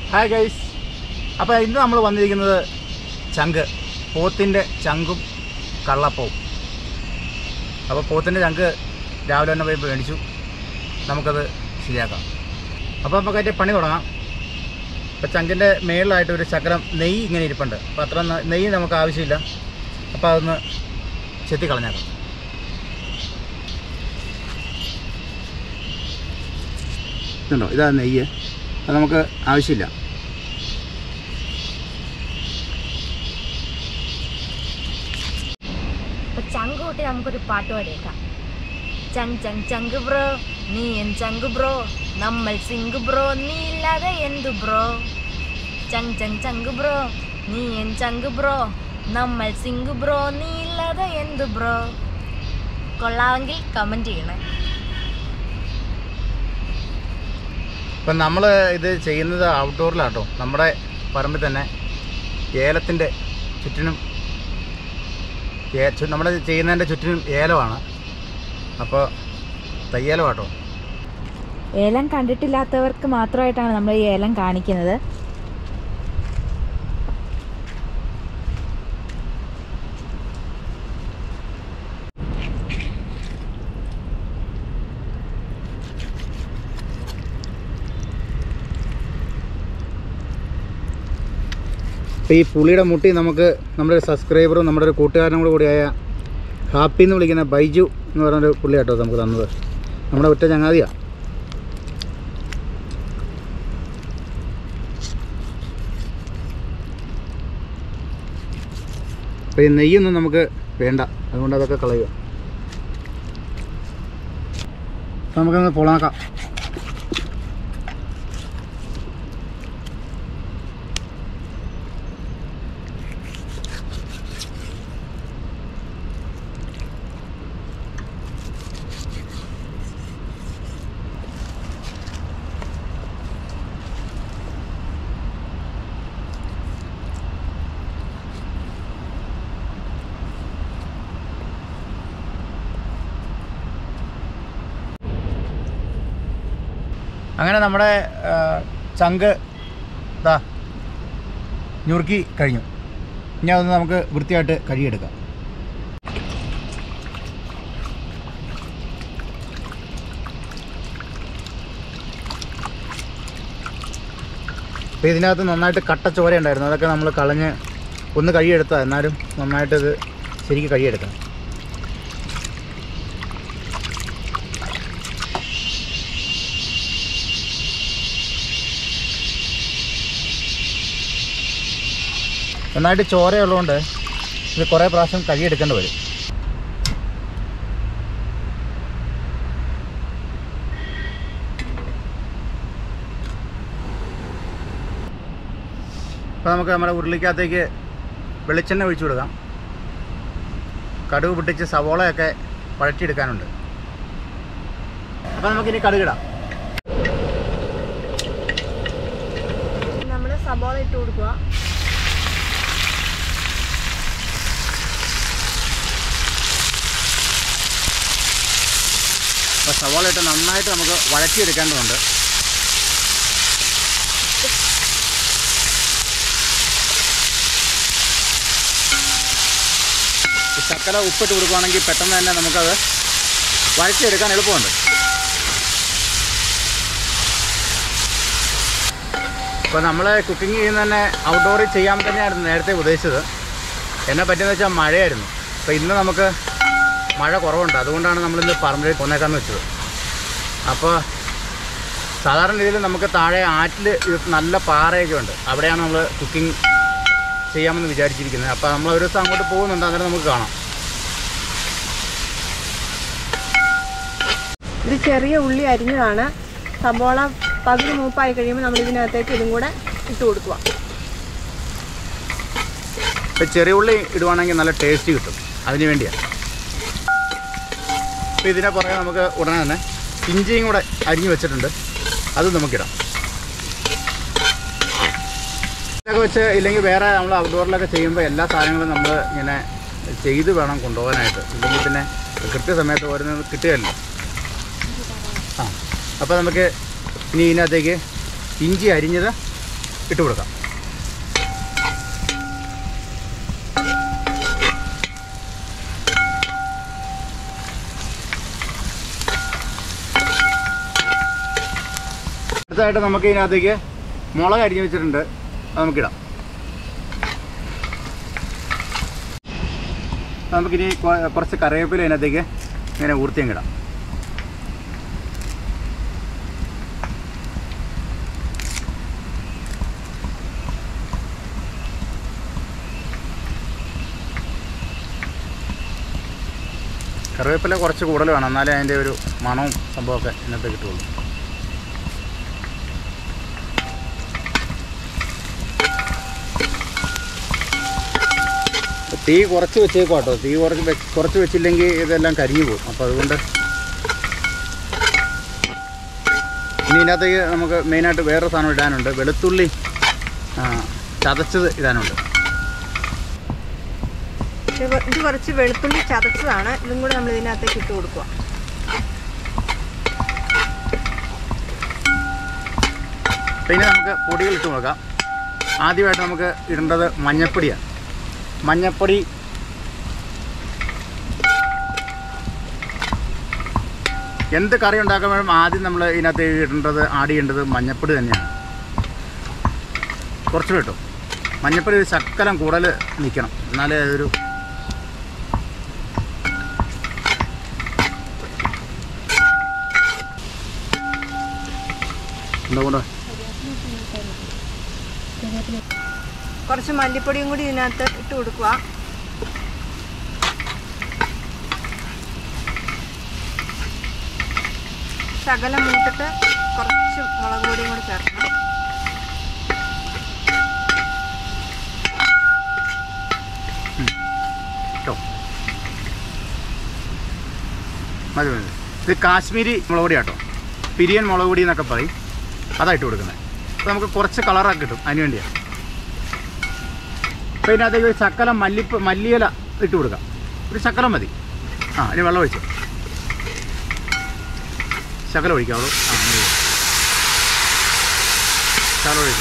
Hi guys അപ്പോൾ ഇന്ന് നമ്മൾ വന്നിരിക്കുന്നത് ചങ്ക് പോത്തിൻ്റെ ചങ്കും കള്ളപ്പവും അപ്പോൾ പോത്തിൻ്റെ ചങ്ക് രാവിലെ തന്നെ പോയി മേടിച്ചു നമുക്കത് ശരിയാക്കാം അപ്പോൾ നമുക്ക് അതിൻ്റെ പണി തുടങ്ങാം അപ്പോൾ ചങ്കിൻ്റെ മേളിലായിട്ട് ഒരു ശകലം നെയ്യ് ഇങ്ങനെ ഇരിപ്പുണ്ട് അപ്പോൾ അത്ര ന- നെയ്യ് നമുക്ക് ആവശ്യമില്ല അപ്പോൾ അതൊന്ന് ചെത്തി കളഞ്ഞേക്കാം ഇതുണ്ടോ ഇതാ നെയ്യ് അത് നമുക്ക് ആവശ്യമില്ല അപ്പൊ ചങ്ക് കൂട്ടി നമുക്കൊരു പാട്ട് പാടിയേക്കാം ചങ് ചങ് ചങ്ക് ബ്രോ നീ എൻ ചങ്ക് ബ്രോ നമ്മൾ സിങ്ക് ബ്രോ നീ ഇല്ലാതെ എന്തു ബ്രോ ചങ് ചങ് ചങ്ക് ബ്രോ നീ എൻ ചങ്ക് ബ്രോ നമ്മൾ സിങ്ക് ബ്രോ നീ ഇല്ലാതെ എന്തു ബ്രോ കൊള്ളാമെങ്കിൽ കമന്റ് ചെയ്യണേ ഇപ്പം നമ്മൾ ഇത് ചെയ്യുന്നത് ഔട്ട്ഡോറിലാട്ടോ നമ്മുടെ പറമ്പിൽ തന്നെ ഏലത്തിൻ്റെ ചുറ്റിനും ഏ- ചു- നമ്മുടെ ചെയ്യുന്നതിൻ്റെ ചുറ്റിനും ഏലമാണ് അപ്പോൾ തയ്യേലമാട്ടോ ഏലം കണ്ടിട്ടില്ലാത്തവർക്ക് മാത്രമായിട്ടാണ് നമ്മൾ ഈ ഏലം കാണിക്കുന്നത് അപ്പോൾ ഈ പുളിയുടെ മുട്ടി നമുക്ക് നമ്മുടെ ഒരു സബ്സ്ക്രൈബറും നമ്മുടെ ഒരു കൂട്ടുകാരനും കൂടെ കൂടിയായ ഹാപ്പി എന്ന് വിളിക്കുന്ന ബൈജു എന്ന് പറഞ്ഞൊരു പുള്ളിയാട്ടോ നമുക്ക് തന്നത് നമ്മുടെ ഒറ്റ ചങ്ങാതിയാണ് അപ്പോൾ ഈ നെയ്യൊന്നും നമുക്ക് വേണ്ട അതുകൊണ്ട് അതൊക്കെ കളയുക അപ്പോൾ നമുക്കൊന്ന് പൊളാക്കാം അങ്ങനെ നമ്മുടെ ആ, ചങ്ക് ഇതാ ഞുറുക്കി കഴിഞ്ഞു ഇനി അതൊന്ന് നമുക്ക് വൃത്തിയായിട്ട് കഴുകിയെടുക്കാം അപ്പോൾ ഇതിനകത്ത് നന്നായിട്ട് കട്ട ചോര ഉണ്ടായിരുന്നു അതൊക്കെ നമ്മൾ കളഞ്ഞ് ഒന്ന് കഴുകിയെടുത്താൽ എന്നാലും നന്നായിട്ട് ഇത് ശരിക്കും കഴുകിയെടുക്കാം നന്നായിട്ട് ചോരയുള്ളതുകൊണ്ട് ഇത് കുറേ പ്രാവശ്യം കഴുകിയെടുക്കേണ്ടി വരും അപ്പോൾ നമുക്ക് നമ്മുടെ ഉരുളിക്കകത്തേക്ക് വെളിച്ചെണ്ണ ഒഴിച്ചു കൊടുക്കാം കടുക് പൊട്ടിച്ച് സവോളയൊക്കെ വഴറ്റിയെടുക്കാനുണ്ട് അപ്പോൾ നമുക്കിനി കടുകിടാം നമ്മൾ സബോള ഇട്ട് കൊടുക്കുക അപ്പോൾ സവോള ഇട്ട് നന്നായിട്ട് നമുക്ക് വഴറ്റിയെടുക്കേണ്ടതുണ്ട് ഈ ശക്കല ഉപ്പിട്ട് കൊടുക്കുകയാണെങ്കിൽ പെട്ടെന്ന് തന്നെ നമുക്കത് വഴറ്റിയെടുക്കാൻ എളുപ്പമുണ്ട് ഇപ്പോൾ നമ്മൾ കുക്കിംഗ് ചെയ്യുന്ന തന്നെ ഔട്ട്ഡോറിൽ ചെയ്യാൻ തന്നെയായിരുന്നു നേരത്തെ ഉദ്ദേശിച്ചത് എന്നെ പറ്റിയെന്ന് വെച്ചാൽ മഴയായിരുന്നു അപ്പോൾ ഇന്ന് നമുക്ക് മഴ കുറവുണ്ട് അതുകൊണ്ടാണ് നമ്മളിന്ന് പറമ്പിലേക്ക് പോന്നേക്കാന്ന് വെച്ചത് അപ്പോൾ സാധാരണ രീതിയിൽ നമുക്ക് താഴെ ആറ്റിൽ ഇത് നല്ല പാറയൊക്കെ ഉണ്ട് അവിടെയാണ് നമ്മൾ കുക്കിംഗ് ചെയ്യാമെന്ന് വിചാരിച്ചിരിക്കുന്നത് അപ്പോൾ നമ്മൾ ഒരു ദിവസം അങ്ങോട്ട് പോകുന്നുണ്ട് അന്നേരം നമുക്ക് കാണാം ഇത് ചെറിയ ഉള്ളി അരിഞ്ഞതാണ് സബോള പകുതി മൂപ്പായി കഴിയുമ്പോൾ നമ്മൾ ഇതിനകത്തേക്ക് ഇതും കൂടെ ഇട്ട് കൊടുക്കുക ഇപ്പോൾ ചെറിയ ഉള്ളി ഇടുവാണെങ്കിൽ നല്ല ടേസ്റ്റ് കിട്ടും അതിന് വേണ്ടിയാണ് അപ്പോൾ ഇതിനെ പുറകെ നമുക്ക് ഉടനെ തന്നെ ഇഞ്ചിയും കൂടെ അരിഞ്ഞു വെച്ചിട്ടുണ്ട് അത് നമുക്കിടാം ഇതൊക്കെ വെച്ച് ഇല്ലെങ്കിൽ വേറെ നമ്മൾ ഔട്ട്ഡോറിലൊക്കെ ചെയ്യുമ്പോൾ എല്ലാ സാധനങ്ങളും നമ്മൾ ഇങ്ങനെ ചെയ്ത് വേണം കൊണ്ടുപോകാനായിട്ട് ഇല്ലെങ്കിൽ പിന്നെ കൃത്യസമയത്ത് ഓരോന്ന് കിട്ടുകയല്ലോ ആ അപ്പോൾ നമുക്ക് ഇനി ഇതിനകത്തേക്ക് ഇഞ്ചി അരിഞ്ഞത് ഇട്ട് കൊടുക്കാം അടുത്തതായിട്ട് നമുക്ക് ഇതിനകത്തേക്ക് മുളക് അരിഞ്ഞ് വെച്ചിട്ടുണ്ട് അത് നമുക്കിടാം അപ്പോൾ നമുക്കിനി കൊ- കുറച്ച് കറിവേപ്പില അതിനകത്തേക്ക് ഇങ്ങനെ ഊർത്തിയും ഇടാം കറിവേപ്പില കുറച്ച് കൂടുതൽ വേണം എന്നാലേ അതിൻ്റെ ഒരു മണവും സംഭവമൊക്കെ ഇന്നത്തെ കിട്ടുള്ളൂ തീ കുറച്ച് വെച്ചേക്കും കേട്ടോ തീ കുറച്ച് വെ- കുറച്ച് വെച്ചില്ലെങ്കിൽ ഇതെല്ലാം കരിഞ്ഞു പോകും അപ്പോൾ അതുകൊണ്ട് ഇനി ഇതിനകത്തേക്ക് നമുക്ക് മെയിനായിട്ട് വേറൊരു സാധനം ഇടാനുണ്ട് വെളുത്തുള്ളി ആ, ചതച്ചത് ഇടാനുണ്ട് ഇത് കൊ- ഇത് കുറച്ച് വെളുത്തുള്ളി ചതച്ചതാണ് ഇതും കൂടെ നമ്മൾ ഇതിനകത്തേക്ക് ഇട്ട് കൊടുക്കുക പിന്നെ നമുക്ക് പൊടികൾ ഇട്ട് നോക്കാം ആദ്യമായിട്ട് നമുക്ക് ഇടേണ്ടത് മഞ്ഞപ്പൊടിയാണ് മഞ്ഞപ്പൊടി എന്ത് കറി ഉണ്ടാക്കുമ്പോഴും ആദ്യം നമ്മൾ ഇതിനകത്ത് ഇടേണ്ടത് ആഡ് ചെയ്യേണ്ടത് മഞ്ഞപ്പൊടി തന്നെയാണ് കുറച്ച് കിട്ടും മഞ്ഞപ്പൊടി ഒരു ശക്കലം കൂടുതൽ നിൽക്കണം എന്നാലേ അതൊരു എന്തുകൊണ്ട് കുറച്ച് മല്ലിപ്പൊടിയും കൂടി ഇതിനകത്ത് ഇട്ട് കൊടുക്കുക ശകലം മൂട്ടിട്ട് കുറച്ച് മുളക് പൊടിയും കൂടി ചേർക്കണം കേട്ടോ മതി മതി ഇത് കാശ്മീരി മുളക് പൊടി കേട്ടോ പിരിയൻ മുളക് പൊടി എന്നൊക്കെ പറയും അതായിട്ട് കൊടുക്കുന്നത് അപ്പോൾ നമുക്ക് കുറച്ച് കളറൊക്കെ കിട്ടും അതിന് വേണ്ടിയാണ് അപ്പോൾ ഇതിനകത്തേക്ക് ഒരു ശക്കലം മല്ലിപ്പ് മല്ലിയില ഇട്ട് കൊടുക്കാം ഒരു ശക്കലം മതി ആ ഇനി വെള്ളം ഒഴിച്ചു ശകലം ഒഴിക്കാവുള്ളൂ ആ മതി. ശകലം ഒഴിക്കും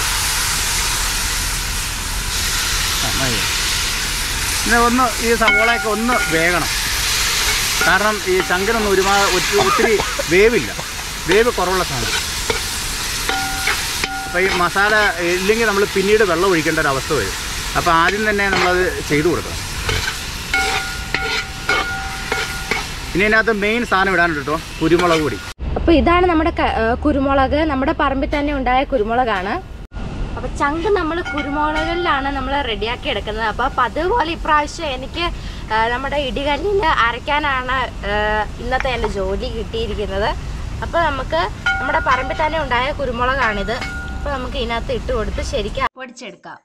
ആ മതി പിന്നെ ഒന്ന് ഈ സവോളയൊക്കെ ഒന്ന് വേകണം കാരണം ഈ ചങ്കിനൊന്നും ഒരുപാട് ഒത്തിരി ഒത്തിരി വേവില്ല വേവ് കുറവുള്ള സാധനം അപ്പോൾ ഈ മസാല ഇല്ലെങ്കിൽ നമ്മൾ പിന്നീട് വെള്ളം ഒഴിക്കേണ്ട ഒരു അവസ്ഥ വരും അപ്പോൾ ആദ്യം തന്നെ നമ്മളത് ചെയ്തു കൊടുക്കണം ഇനി ഇതിനകത്ത് മെയിൻ സാധനം ഇടാനുണ്ട് കേട്ടോ കുരുമുളക് പൊടി അപ്പോൾ ഇതാണ് നമ്മുടെ ക- ഏ, കുരുമുളക് നമ്മുടെ പറമ്പിൽ തന്നെ ഉണ്ടായ കുരുമുളകാണ് അപ്പോൾ ചങ്ക് നമ്മൾ കുരുമുളകിലാണ് നമ്മൾ റെഡിയാക്കി എടുക്കുന്നത് അപ്പോൾ അപ്പം അതുപോലെ ഇപ്രാവശ്യം എനിക്ക് ഏ, നമ്മുടെ ഇടികല്ലിൽ അരയ്ക്കാനാണ് ഏ, ഇന്നത്തെ എൻ്റെ ജോലി കിട്ടിയിരിക്കുന്നത് അപ്പോൾ നമുക്ക് നമ്മുടെ പറമ്പിൽ തന്നെ ഉണ്ടായ കുരുമുളകാണിത് അപ്പോൾ നമുക്ക് ഇതിനകത്ത് ഇട്ട് കൊടുത്ത് ശരിക്കും പൊടിച്ചെടുക്കാം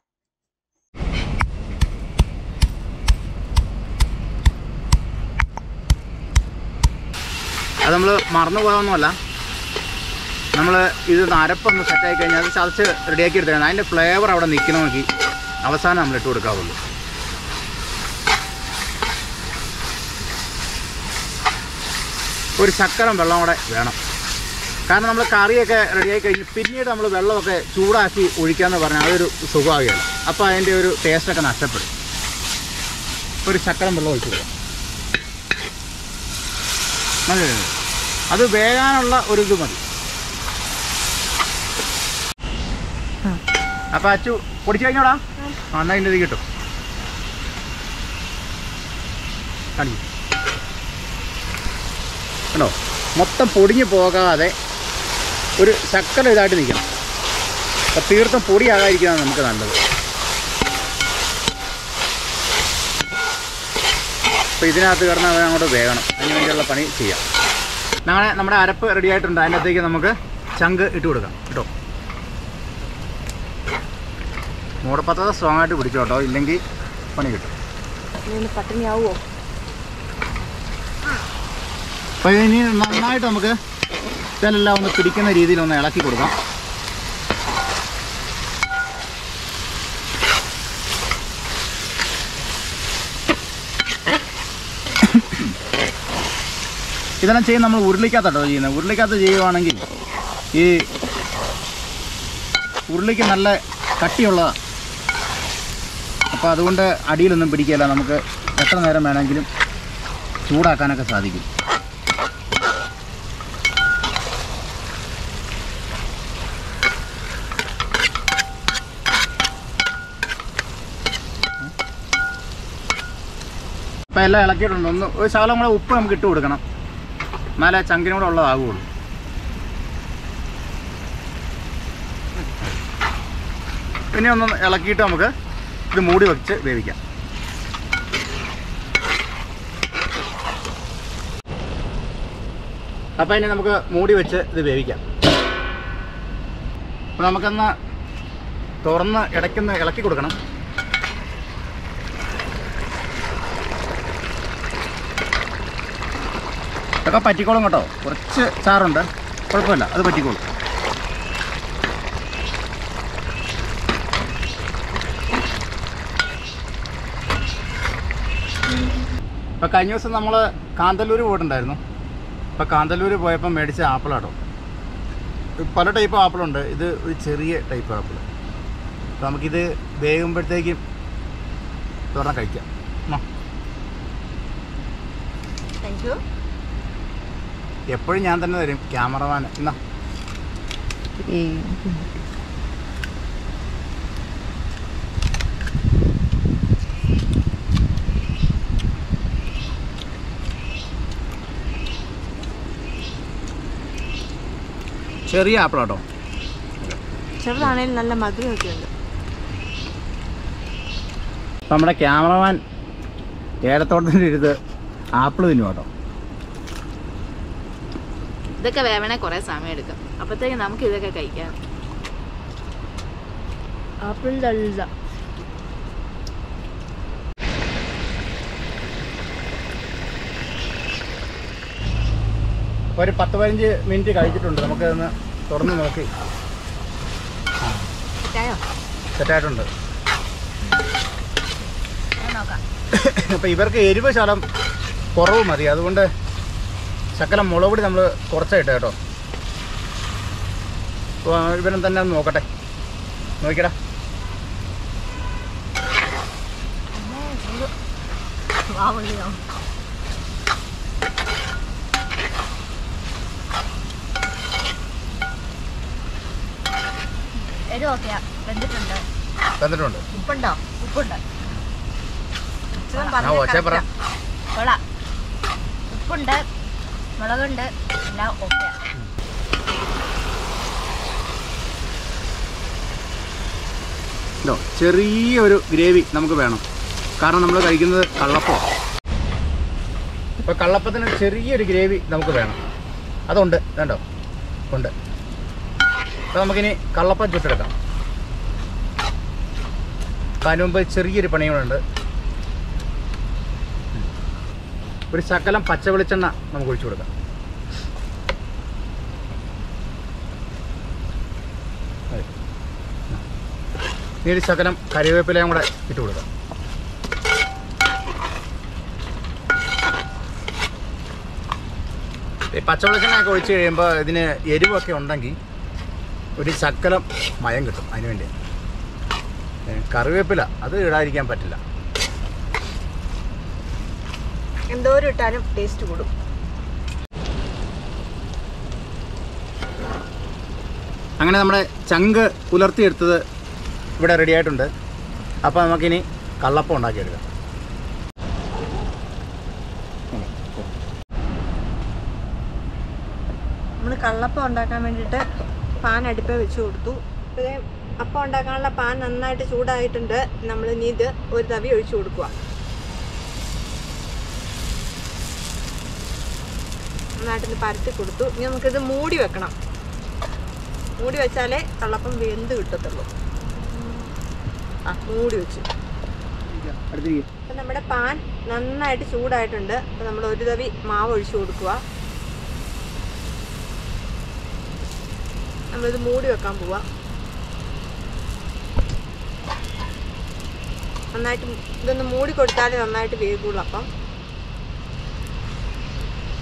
അത് നമ്മൾ മറന്നു പോകാമെന്നല്ല നമ്മൾ ഇത് അരപ്പൊന്ന് സെറ്റായി കഴിഞ്ഞാൽ അത് ചതച്ച് റെഡിയാക്കി എടുത്തേക്കണം അതിൻ്റെ ഫ്ലേവർ അവിടെ നിൽക്കണമെങ്കിൽ അവസാനം നമ്മൾ ഇട്ട് കൊടുക്കാവുള്ളൂ ഒരു ശക്കരം വെള്ളം കൂടെ വേണം കാരണം നമ്മൾ കറിയൊക്കെ റെഡിയായി കഴിഞ്ഞ് പിന്നീട് നമ്മൾ വെള്ളമൊക്കെ ചൂടാക്കി ഒഴിക്കാമെന്ന് പറഞ്ഞാൽ അതൊരു സുഖമാകുകയാണ് അപ്പോൾ അതിൻ്റെ ഒരു ടേസ്റ്റൊക്കെ നഷ്ടപ്പെടും ഒരു ശക്കരം വെള്ളം ഒഴിച്ചു കൊടുക്കാം മതി മതി, മതി. അത് വേകാനുള്ള ഒരു ഇത് മതി അപ്പൊ അച്ചു പൊടിച്ചു കഴിഞ്ഞോടാ ആ എന്നാ ഇതിൻ്റെ ഇത് കിട്ടും കാണിക്കും കണ്ടോ മൊത്തം പൊടിഞ്ഞു പോകാതെ ഒരു ശക്കല ഇതായിട്ട് നിൽക്കണം അപ്പം തീർത്തും പൊടിയാകാതിരിക്കുന്നതാണ് നമുക്ക് നല്ലത് അപ്പോൾ ഇതിനകത്ത് കിടന്ന് അത് അങ്ങോട്ട് വേകണം അതിന് വേണ്ടിയുള്ള പണി ചെയ്യാം അങ്ങനെ നമ്മുടെ അരപ്പ് റെഡി ആയിട്ടുണ്ട് അതിനകത്തേക്ക് നമുക്ക് ചങ്ക് ഇട്ട് കൊടുക്കാം കേട്ടോ മൂടപ്പത്തത സ്ട്രോങ് ആയിട്ട് പിടിച്ചു കേട്ടോ ഇല്ലെങ്കിൽ പണി കിട്ടും ഇനി പട്ടിണിയാവുമോ അപ്പോൾ ഇനി നന്നായിട്ട് നമുക്ക് ഇതെല്ലാം ഒന്ന് പിടിക്കുന്ന രീതിയിൽ ഒന്ന് ഇളക്കി കൊടുക്കാം ഇതെല്ലാം ചെയ്യുന്ന നമ്മൾ ഉരുളിക്കകത്താട്ടോ ചെയ്യുന്നത് ഉരുളിക്കകത്ത് ചെയ്യുവാണെങ്കിൽ ഈ ഉരുളിക്ക് നല്ല കട്ടിയുള്ളതാണ് അപ്പോൾ അതുകൊണ്ട് അടിയിലൊന്നും പിടിക്കില്ല നമുക്ക് എത്ര നേരം വേണമെങ്കിലും ചൂടാക്കാനൊക്കെ സാധിക്കും അപ്പോൾ എല്ലാം ഇളക്കിയിട്ടുണ്ട് ഒന്ന് ഒരു ശകലം കൂടെ ഉപ്പ് നമുക്ക് ഇട്ട് കൊടുക്കണം എന്നാലേ ചങ്കിനും കൂടെ ഉള്ളതാകുള്ളൂ പിന്നെ ഒന്ന് ഇളക്കിയിട്ട് നമുക്ക് ഇത് മൂടി വെച്ച് വേവിക്കാം അപ്പോൾ ഇനി നമുക്ക് മൂടി വെച്ച് ഇത് വേവിക്കാം അപ്പോൾ നമുക്കൊന്ന് തുറന്ന് ഇടയ്ക്കൊന്ന് ഇളക്കി കൊടുക്കണം ഇതൊക്കെ പറ്റിക്കോളും കേട്ടോ കുറച്ച് ചാറുണ്ട് കുഴപ്പമില്ല അത് പറ്റിക്കോളും ഇപ്പം കഴിഞ്ഞ ദിവസം നമ്മൾ കാന്തല്ലൂർ പോയിട്ടുണ്ടായിരുന്നു അപ്പോൾ കാന്തല്ലൂർ പോയപ്പോൾ മേടിച്ച ആപ്പിളാട്ടോ പല ടൈപ്പ് ആപ്പിളുണ്ട് ഇത് ഒരു ചെറിയ ടൈപ്പ് ആപ്പിൾ അപ്പോൾ നമുക്കിത് വേകുമ്പോഴത്തേക്കും തുറന്ന് കഴിക്കാം ആ. താങ്ക് യു എപ്പോഴും ഞാൻ തന്നെ തരും ക്യാമറമാൻ എന്നാ ചെറിയ ആപ്പിളാട്ടോ ചെറുതാണേലും നല്ല മധുരമൊക്കെ ഉണ്ട് അപ്പം നമ്മുടെ ക്യാമറമാൻ ഏലത്തോട്ടത്തിൻ്റെ ഇരുത് ആപ്പിൾ തിന്നു കേട്ടോ ഇതൊക്കെ വേവണേ കുറേ സമയം എടുക്കും അപ്പോഴത്തേക്ക് നമുക്ക് ഇതൊക്കെ കഴിക്കാം ആപ്പിളിൻ്റെ അല്ല അപ്പോൾ ഒരു പത്ത് പതിനഞ്ച് മിനിറ്റ് കഴിച്ചിട്ടുണ്ട് നമുക്കതൊന്ന് തുറന്ന് നോക്കി ചായോ സെറ്റായിട്ടുണ്ട് നോക്കാം അപ്പോൾ ഇവർക്ക് എരിവ് ശകലം കുറവ് മതി അതുകൊണ്ട് ശകലം മുളക് പൊടി നമ്മൾ കുറച്ചായിട്ട് കേട്ടോ അപ്പോൾ ഇവനും തന്നെ ഒന്ന് നോക്കട്ടെ നോക്കിക്കടാ എരിവ് ഓക്കെയാ വെന്തിട്ടുണ്ട് തന്നിട്ടുണ്ട് ഉപ്പുണ്ടോ ഉപ്പുണ്ട് ഞാൻ ഒച്ച പറ കൊള്ളാം ഉപ്പുണ്ട് മുളകുണ്ട് എല്ലാം ഓക്കെ ഇതോ ചെറിയൊരു ഗ്രേവി നമുക്ക് വേണം കാരണം നമ്മൾ കഴിക്കുന്നത് കള്ളപ്പം ഇപ്പോൾ കള്ളപ്പത്തിന് ചെറിയൊരു ഗ്രേവി നമുക്ക് വേണം അതുണ്ട് കണ്ടോ ഉണ്ട് അപ്പോൾ നമുക്കിനി കള്ളപ്പം ചുട്ടെടുക്കാം അപ്പം അതിന് മുമ്പ് ചെറിയൊരു പണികളുണ്ട് ഒരു ശകലം പച്ച വെളിച്ചെണ്ണ നമുക്ക് ഒഴിച്ചു കൊടുക്കാം അതെ. ഇനി ഒരു ശകലം കറിവേപ്പിലയും കൂടെ ഇട്ട് കൊടുക്കാം ഈ പച്ചവെളിച്ചെണ്ണയൊക്കെ ഒഴിച്ച് കഴിയുമ്പോൾ ഇതിന് എരിവൊക്കെ ഉണ്ടെങ്കിൽ ഒരു ശക്കലം മയം കിട്ടും അതിന് വേണ്ടി ഏ, കറിവേപ്പില അത് ഇടാതിരിക്കാൻ പറ്റില്ല എന്തോരം ഇട്ടാലും ടേസ്റ്റ് കൂടും അങ്ങനെ നമ്മുടെ ചങ്ക് പുലർത്തിയെടുത്തത് ഇവിടെ റെഡി ആയിട്ടുണ്ട് അപ്പോൾ നമുക്കിനി കള്ളപ്പം ഉണ്ടാക്കിയെടുക്കാം നമ്മൾ കള്ളപ്പം ഉണ്ടാക്കാൻ വേണ്ടിയിട്ട് പാൻ അടുപ്പേ വെച്ച് കൊടുത്തു ഇതേ അപ്പം ഉണ്ടാക്കാനുള്ള പാൻ നന്നായിട്ട് ചൂടായിട്ടുണ്ട് നമ്മൾ ഇനി ഇത് ഒരു തവി ഒഴിച്ചു കൊടുക്കുക നന്നായിട്ടൊന്ന് പരത്തി കൊടുത്തു ഇനി നമുക്കിത് മൂടി വെക്കണം മൂടി വെച്ചാലേ കള്ളപ്പം വെന്ത് കിട്ടത്തുള്ളൂ ആ മൂടി വെച്ചു അടുത്തിരിക്കും അപ്പം നമ്മുടെ പാൻ നന്നായിട്ട് ചൂടായിട്ടുണ്ട് അപ്പം നമ്മൾ ഒരു തവി മാവ് ഒഴിച്ചു കൊടുക്കുക നമ്മളിത് മൂടി വെക്കാൻ പോവാ നന്നായിട്ട് ഇതൊന്ന് മൂടി കൊടുത്താലേ നന്നായിട്ട് വേകുള്ളൂ അപ്പം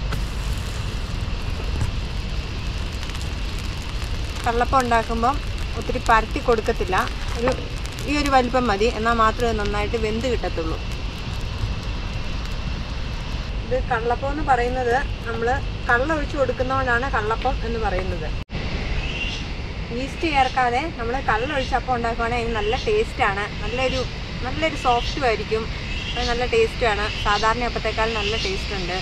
കള്ളപ്പം ഉണ്ടാക്കുമ്പം ഒത്തിരി പരത്തി കൊടുക്കത്തില്ല ഒരു ഈ ഒരു വലിപ്പം മതി എന്നാൽ മാത്രമേ നന്നായിട്ട് വെന്ത് കിട്ടത്തുള്ളൂ ഇത് കള്ളപ്പം എന്ന് പറയുന്നത് നമ്മൾ കള്ള ഒഴിച്ചു കൊടുക്കുന്നതുകൊണ്ടാണ് കള്ളപ്പം എന്ന് പറയുന്നത് ഈസ്റ്റ് ചേർക്കാതെ നമ്മൾ കള്ള ഒഴിച്ചപ്പം ഉണ്ടാക്കുവാണെങ്കിൽ അതിന് നല്ല ടേസ്റ്റാണ് നല്ലൊരു നല്ലൊരു സോഫ്റ്റും ആയിരിക്കും അത് നല്ല ടേസ്റ്റുമാണ് സാധാരണ അപ്പത്തേക്കാൾ നല്ല ടേസ്റ്റ് ഉണ്ട്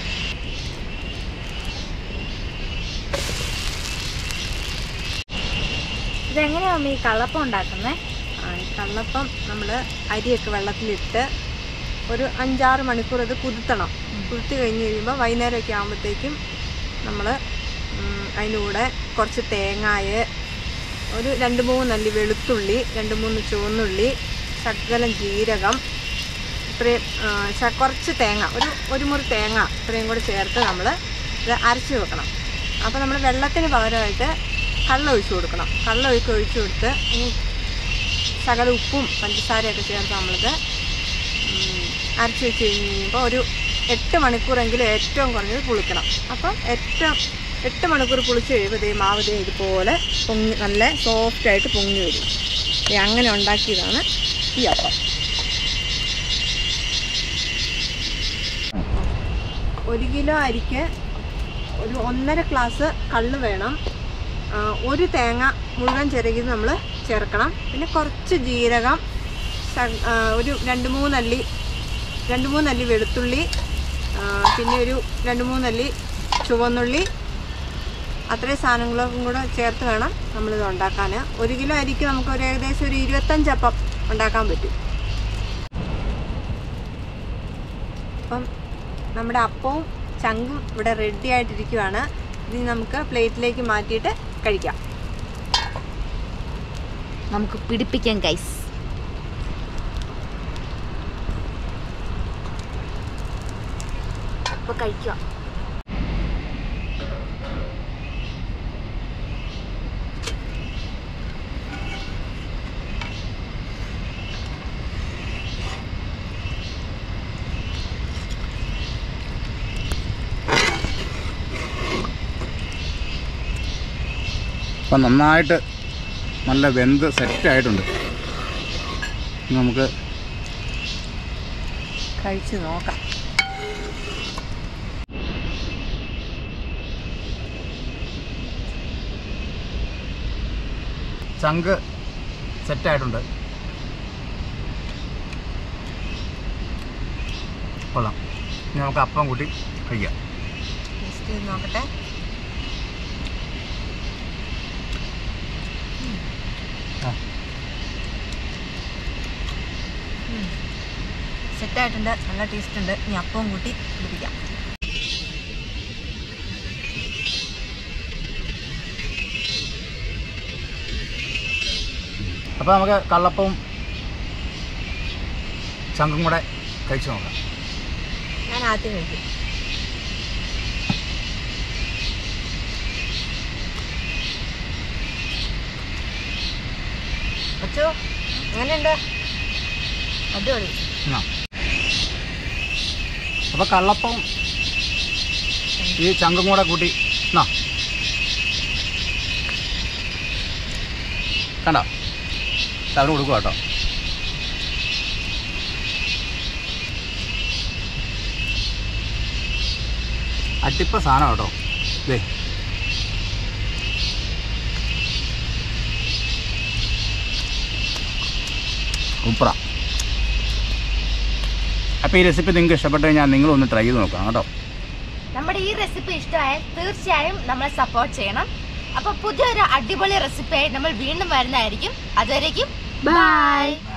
ഇതെങ്ങനെയാ മമ്മി ഈ കള്ളപ്പം ഉണ്ടാക്കുന്നേ ആ, ഈ കള്ളപ്പം നമ്മൾ അരിയൊക്കെ വെള്ളത്തിലിട്ട് ഒരു അഞ്ചാറ് മണിക്കൂർ അത് കുതിർത്തണം കുതിർത്തി കഴിഞ്ഞ് കഴിയുമ്പോൾ വൈകുന്നേരമൊക്കെ ആകുമ്പോഴത്തേക്കും നമ്മൾ അതിൻ്റെ കൂടെ കുറച്ച് തേങ്ങായ ഒരു രണ്ട് മൂന്ന് അല്ലി വെളുത്തുള്ളി രണ്ട് മൂന്ന് ചുവന്നുള്ളി ശകലം ജീരകം ഇത്രയും ആ, ശ- കുറച്ച് തേങ്ങ ഒരു ഒരു മുറി തേങ്ങ ഇത്രയും കൂടി ചേർത്ത് നമ്മൾ ഇത് അരച്ച് വെക്കണം അപ്പോൾ നമ്മൾ വെള്ളത്തിന് പകരമായിട്ട് കള്ള ഒഴിച്ച് കൊടുക്കണം കള്ള ഒഴിച്ച് ഒഴിച്ച് കൊടുത്ത് ഈ ശകല ഉപ്പും പഞ്ചസാരയൊക്കെ ചേർത്ത് നമ്മളിത് ഉം, അരച്ച് വെച്ച് കഴിഞ്ഞ് കഴിയുമ്പോൾ ഒരു എട്ട് മണിക്കൂറെങ്കിലും ഏറ്റവും കുറഞ്ഞത് പുളിക്കണം അപ്പം ഏറ്റവും എട്ട് മണിക്കൂർ പുളിച്ച് കഴിയുമ്പോൾ ഇതേ മാവ് ദേ ഇതുപോലെ പൊങ്ങി നല്ല സോഫ്റ്റായിട്ട് പൊങ്ങി വരും ദേ അങ്ങനെ ഉണ്ടാക്കിയതാണ് ഈ അപ്പം ഒരു കിലോ അരിക്ക് ഒരു ഒന്നര ഗ്ലാസ് കള്ള് വേണം ആ, ഒരു തേങ്ങ മുഴുവൻ ചിരകിയത് നമ്മൾ ചേർക്കണം പിന്നെ കുറച്ച് ജീരകം ശ- ആ, ഒരു രണ്ട് മൂന്നല്ലി രണ്ട് മൂന്നല്ലി വെളുത്തുള്ളി ആ, പിന്നെ ഒരു രണ്ട് മൂന്നല്ലി ചുവന്നുള്ളി അത്രയും സാധനങ്ങളും കൂടെ ചേർത്ത് വേണം നമ്മളിത് ഉണ്ടാക്കാൻ ഒരു കിലോ അരിക്ക് നമുക്ക് ഒരു ഏകദേശം ഒരു ഇരുപത്തഞ്ചപ്പം ഉണ്ടാക്കാൻ പറ്റും അപ്പം നമ്മുടെ അപ്പവും ചങ്കും ഇവിടെ റെഡി ആയിട്ടിരിക്കുവാണ് ഇനി നമുക്ക് പ്ലേറ്റിലേക്ക് മാറ്റിയിട്ട് കഴിക്കാം നമുക്ക് പിടിപ്പിക്കാം ഗൈസ് അപ്പൊ കഴിക്കുക അപ്പം നന്നായിട്ട് നല്ല വെന്ത് സെറ്റായിട്ടുണ്ട് ഇനി നമുക്ക് കഴിച്ച് നോക്കാം ചങ്ക് സെറ്റായിട്ടുണ്ട് കൊള്ളാം ഇനി നമുക്ക് അപ്പം കൂട്ടി കഴിക്കാം ടേസ്റ്റ് ചെയ്ത് നോക്കട്ടെ ആ. സെറ്റായിട്ടുണ്ട് നല്ല ടേസ്റ്റ് ഉണ്ട് ഇനി അപ്പവും കൂട്ടി പിടിപ്പിക്കാം അപ്പോൾ നമുക്ക് കള്ളപ്പവും ചങ്കും കൂടെ കഴിച്ചു നോക്കാം ഞാൻ ആദ്യം കഴിക്കും അച്ചോ എങ്ങനെയുണ്ട് അടിപൊളി ആ അപ്പോൾ കള്ളപ്പം ഈ ചങ്കും കൂടെ കൂട്ടി എന്നാ കണ്ടോ അവന് കൊടുക്കുക കേട്ടോ അട്ടിപ്പ സാധനം കേട്ടോ ദേ സൂപ്പറാ അപ്പോൾ ഈ റെസിപ്പി നിങ്ങൾക്ക് ഇഷ്ടപ്പെട്ട് കഴിഞ്ഞാൽ നിങ്ങളൊന്ന് ട്രൈ ചെയ്ത് നോക്കാം കേട്ടോ നമ്മുടെ ഈ റെസിപ്പി ഇഷ്ടമായാൽ തീർച്ചയായും നമ്മളെ സപ്പോർട്ട് ചെയ്യണം അപ്പൊ പുതിയൊരു അടിപൊളി റെസിപ്പി ആയി നമ്മൾ വീണ്ടും വരുന്നതായിരിക്കും അതുവരേക്കും ബൈ